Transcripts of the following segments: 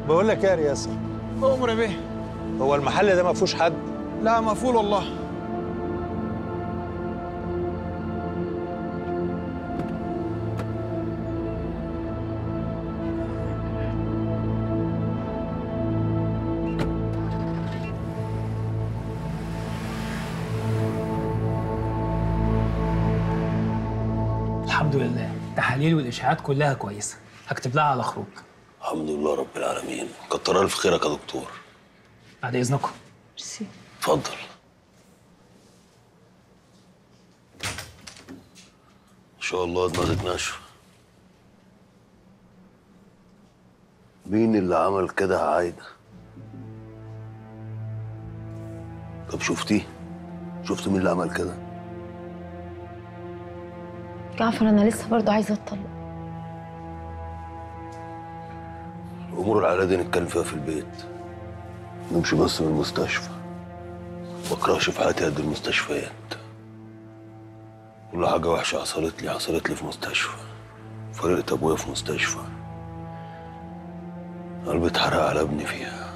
بقول لك ايه يا رياسه أمر يا بيه هو المحل ده ما فيهوش حد لا مقفول والله الحمد لله التحاليل والاشاعات كلها كويسه هكتب لها على خروج الحمد لله رب العالمين كتر الف خيرك يا دكتور بعد اذنكم ميرسي اتفضل ان شاء الله دماغك ناشفه مين اللي عمل كده يا عايده طب شفتيه شفت مين اللي عمل كده جعفر انا لسه برضه عايزه اتطلق الامور العائليه دي نتكلم فيها في البيت نمشي بس من المستشفى بكرهش في حياتي قد المستشفيات كل حاجة وحشة حصلت لي حصلت لي في مستشفى فرقت أبويا في مستشفى قلبي اتحرق على ابني فيها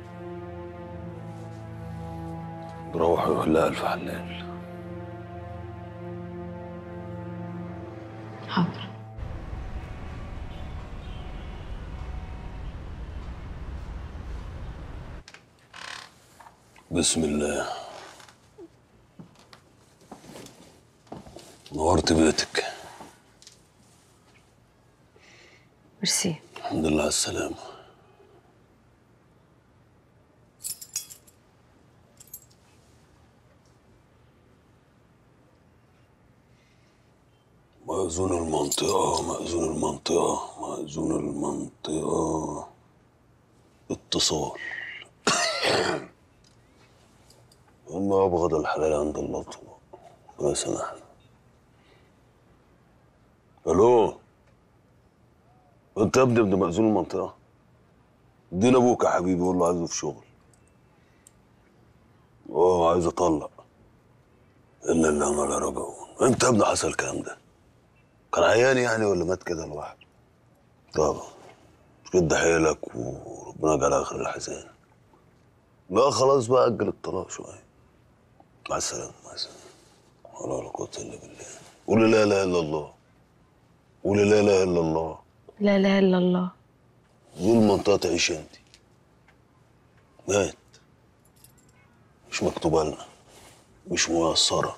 بروح يروح لها ألف حلال حاضر بسم الله نورت بيتك ميرسي الحمد لله على السلامة مأذون المنطقة مأذون المنطقة مأذون المنطقة اتصال وما أبغض الحلال عند الله طبعا ربنا يسامحنا ألو انت يا ابني ابن مأذون المنطقة ادينا ابوك يا حبيبي قول له عايزه في شغل اه عايز اطلق الا اللي انا لا راجعون انت يا ابني حصل الكلام ده كان عيان يعني ولا مات كده لوحده طبعا شد حيلك وربنا يجعل اخر الحزان لا خلاص بقى اجل الطلاق شويه مع السلامه مع السلامه ولا ولا قوه الا بالله قول لا اله الا الله قول لا اله الا الله لا اله الا الله دول المنطقة تعيش انت مات مش مكتوبة لنا مش ميسرة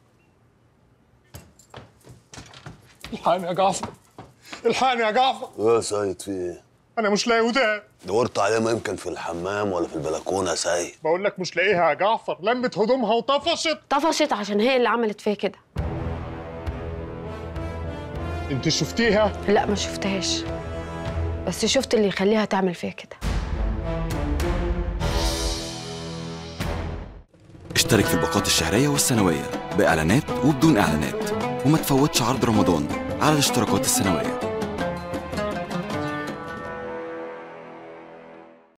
الحقني يا جعفر الحقني يا جعفر يا سيد في ايه؟ انا مش لاقي ودان دورت عليها ما يمكن في الحمام ولا في البلكونة يا سيد بقول لك مش لاقيها يا جعفر لمت هدومها وطفشت طفشت عشان هي اللي عملت فيا كده انت شفتيها لا ما شفتهاش بس شفت اللي يخليها تعمل فيا كده اشترك في الباقات الشهرية والسنوية بإعلانات وبدون إعلانات وما تفوتش عرض رمضان على الاشتراكات السنوية